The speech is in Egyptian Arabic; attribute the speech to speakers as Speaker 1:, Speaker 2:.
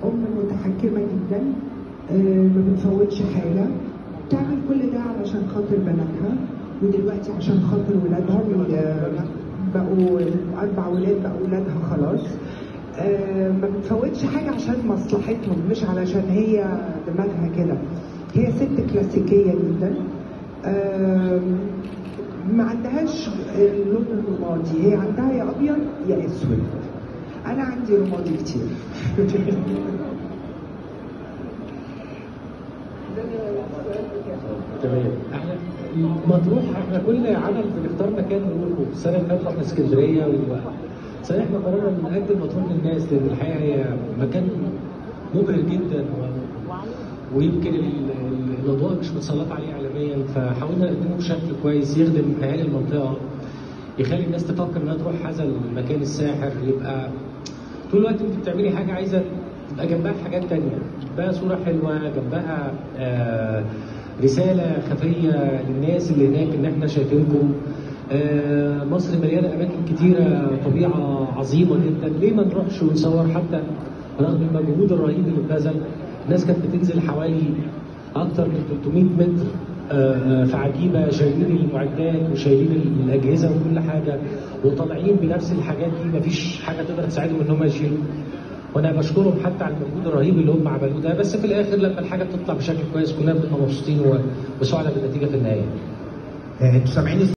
Speaker 1: ام متحكمه جدا آه، ما بتفوتش حاجه بتعمل كل ده علشان خاطر بناتها ودلوقتي عشان خاطر ولادها اللي بقوا اربع ولاد بقوا ولادها خلاص آه، ما بتفوتش حاجه عشان مصلحتهم مش علشان هي دماغها كده هي ست كلاسيكيه جدا آم، ما عندهاش اللون الرمادي هي عندها يا ابيض يا اسود انا عندي رمادي كتير
Speaker 2: تمام احنا مطروح احنا كل عمل بنختار مكان نروحه السنه اللي فاتت رحنا اسكندريه و السنه احنا قررنا نقدم مطروح للناس لان الحقيقه هي مكان مبهر جدا و... ويمكن ال- ال- الاضواء مش متسلطه عليه اعلاميا فحاولنا نقدمه بشكل كويس يخدم اهالي المنطقه يخلي الناس تفكر انها تروح هذا المكان الساحر يبقى طول الوقت انت بتعملي حاجه عايزه يبقى جنبها حاجات تانية جنبها صورة حلوة جنبها آه رسالة خفية للناس اللي هناك ان احنا شايفينكم آه مصر مليانة أماكن كتيرة طبيعة عظيمة جدا ليه ما نروحش ونصور حتى رغم المجهود الرهيب اللي اتبذل الناس كانت بتنزل حوالي أكتر من 300 متر آه، آه، في عجيبة شايلين المعدات وشايلين ال- الأجهزة وكل حاجة وطالعين بنفس الحاجات دي مفيش حاجة تقدر تساعدهم إن هم يشيلوا وانا بشكرهم حتى على المجهود الرهيب اللي هم عملوه ده بس في الاخر لما الحاجه بتطلع بشكل كويس كلنا بنبقى مبسوطين و- وسعداء بالنتيجه في النهايه.
Speaker 3: انتوا سامعين